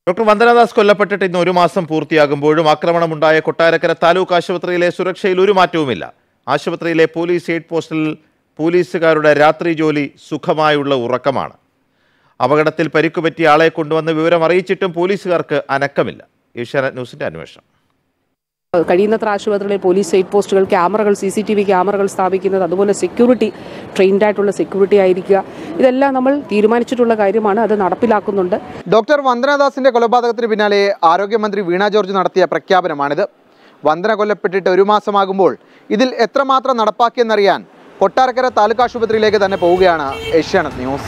doctor Vandana Das കൊല്ലപ്പെട്ടിട്ട് ഇന്ന് ഒരു മാസം പൂർത്തിയാകുമ്പോഴും ആക്രമണമുണ്ടായ കൊട്ടാരക്കര താലൂക്ക് ആശുപത്രിയിലെ സുരക്ഷയിൽ ഒരു മാറ്റവുമില്ല ആശുപത്രിയിലെ പോലീസ് എയ്ഡ് പോസ്റ്റിൽ പോലീസുകാരുടെ രാത്രി ജോലി സുഖമായുള്ള ഉറക്കമാണ് അപകടത്തിൽ പരിക്കുപറ്റിയ ആളെ കൊണ്ടുവന്ന് വിവരം അറിയിച്ചിട്ടും പോലീസുകാർക്ക് അനക്കമില്ല ഏഷ്യാനെറ്റ് ന്യൂസിന്റെ അന്വേഷണം കഴിയുന്നത്ര ആശുപത്രികളിൽ പോലീസ് എയ്ഡ് പോസ്റ്റുകൾ ക്യാമറകൾ സി സി ടി വി ക്യാമറകൾ സ്ഥാപിക്കുന്നത് അതുപോലെ സെക്യൂരിറ്റി ട്രെയിൻഡ് ആയിട്ടുള്ള സെക്യൂരിറ്റി ആയിരിക്കുക ഇതെല്ലാം നമ്മൾ തീരുമാനിച്ചിട്ടുള്ള കാര്യമാണ് അത് നടപ്പിലാക്കുന്നുണ്ട് ഡോക്ടർ വന്ദനദാസിന്റെ കൊലപാതകത്തിന് പിന്നാലെ ആരോഗ്യമന്ത്രി വീണ ജോർജ് നടത്തിയ പ്രഖ്യാപനമാണിത് വന്ദന കൊല്ലപ്പെട്ടിട്ട് ഒരു മാസമാകുമ്പോൾ ഇതിൽ എത്രമാത്രം നടപ്പാക്കിയെന്നറിയാൻ കൊട്ടാരക്കര താലൂക്ക് ആശുപത്രിയിലേക്ക് തന്നെ പോവുകയാണ് ഏഷ്യാനെറ്റ് ന്യൂസ്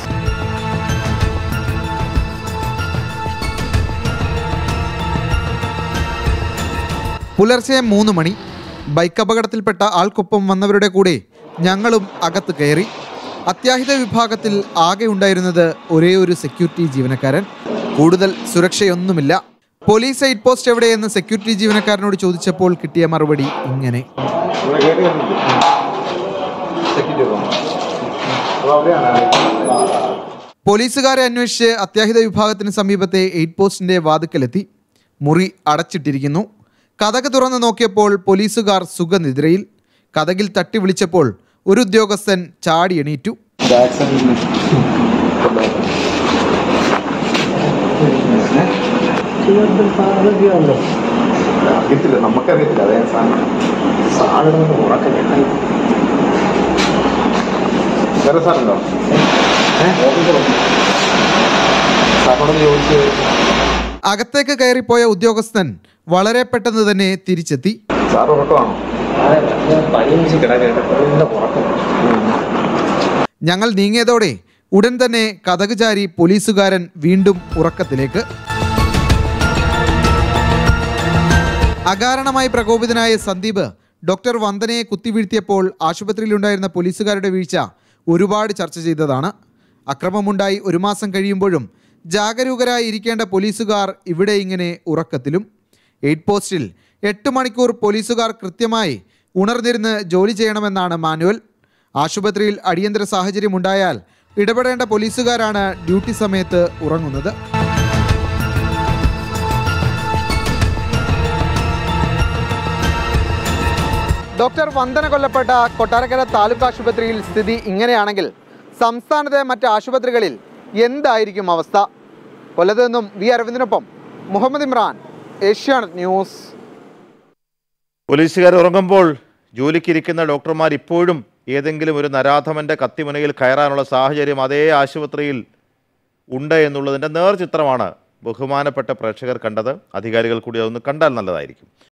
പുലർച്ചെ മൂന്ന് മണി ബൈക്ക് അപകടത്തിൽപ്പെട്ട ആൾക്കൊപ്പം വന്നവരുടെ കൂടെ ഞങ്ങളും അകത്ത് കയറി അത്യാഹിത വിഭാഗത്തിൽ ആകെ ഉണ്ടായിരുന്നത് ഒരേ ഒരു സെക്യൂരിറ്റി ജീവനക്കാരൻ കൂടുതൽ സുരക്ഷയൊന്നുമില്ല പോലീസ് എയ്ഡ് പോസ്റ്റ് എവിടെയെന്ന് സെക്യൂരിറ്റി ജീവനക്കാരനോട് ചോദിച്ചപ്പോൾ കിട്ടിയ മറുപടി ഇങ്ങനെ പോലീസുകാരെ അന്വേഷിച്ച് അത്യാഹിത വിഭാഗത്തിന് സമീപത്തെ എയ്ഡ് പോസ്റ്റിന്റെ വാതുക്കലെത്തി മുറി അടച്ചിട്ടിരിക്കുന്നു കഥക് തുറന്ന് നോക്കിയപ്പോൾ പോലീസുകാർ സുഖനിദ്രയിൽ കഥകിൽ തട്ടി വിളിച്ചപ്പോൾ ഒരു ഉദ്യോഗസ്ഥൻ ചാടി എണീറ്റു അറിയത്തില്ല നമുക്കറിയത്തില്ല അതേ സാധനം സാധനം ഉറക്കം വേറെ സാറുണ്ടോ സാറിനോട് ചോദിച്ച് അകത്തേക്ക് കയറിപ്പോയ ഉദ്യോഗസ്ഥൻ വളരെ പെട്ടെന്ന് തന്നെ തിരിച്ചെത്തി സാർ ഉറക്കമാണോ ഞങ്ങൾ നീങ്ങിയതോടെ ഉടൻ തന്നെ കഥക് ചാരി പോലീസുകാരൻ വീണ്ടും ഉറക്കത്തിലേക്ക് അകാരണമായി പ്രകോപിതനായ സന്ദീപ് ഡോക്ടർ വന്ദനയെ കുത്തിവീഴ്ത്തിയപ്പോൾ ആശുപത്രിയിലുണ്ടായിരുന്ന പോലീസുകാരുടെ വീഴ്ച ഒരുപാട് ചർച്ച ചെയ്തതാണ് അക്രമമുണ്ടായി ഒരു മാസം കഴിയുമ്പോഴും ജാഗരൂകരായി ഇരിക്കേണ്ട പോലീസുകാർ ഇവിടെ ഇങ്ങനെ ഉറക്കത്തിലും എയ്ഡ് പോസ്റ്റിൽ എട്ട് മണിക്കൂർ പോലീസുകാർ കൃത്യമായി ഉണർന്നിരുന്ന് ജോലി ചെയ്യണമെന്നാണ് മാനുവൽ ആശുപത്രിയിൽ അടിയന്തര സാഹചര്യം ഉണ്ടായാൽ ഇടപെടേണ്ട പോലീസുകാരാണ് ഡ്യൂട്ടി സമയത്ത് ഉറങ്ങുന്നത് ഡോക്ടർ വന്ദന കൊല്ലപ്പെട്ട കൊട്ടാരക്കര താലൂക്ക് ആശുപത്രിയിൽ സ്ഥിതി ഇങ്ങനെയാണെങ്കിൽ സംസ്ഥാനത്തെ മറ്റ് ആശുപത്രികളിൽ എന്തായിരിക്കും അവസ്ഥ കൊല്ലത്ത് നിന്നും വി അരവിന്ദിനൊപ്പം മുഹമ്മദ് ഇമ്രാൻ ഏഷ്യാനെറ്റ് ന്യൂസ് പോലീസുകാർ ഉറങ്ങുമ്പോൾ ജോലിക്കിരിക്കുന്ന ഡോക്ടർമാർ ഇപ്പോഴും ഏതെങ്കിലും ഒരു നരാധമന്റെ കത്തിമുനയിൽ കയറാനുള്ള സാഹചര്യം അതേ ആശുപത്രിയിൽ ഉണ്ട് എന്നുള്ളതിൻ്റെ നേർചിത്രമാണ് ബഹുമാനപ്പെട്ട പ്രേക്ഷകർ കണ്ടത് അധികാരികൾ കൂടി അതൊന്ന് കണ്ടാൽ നല്ലതായിരിക്കും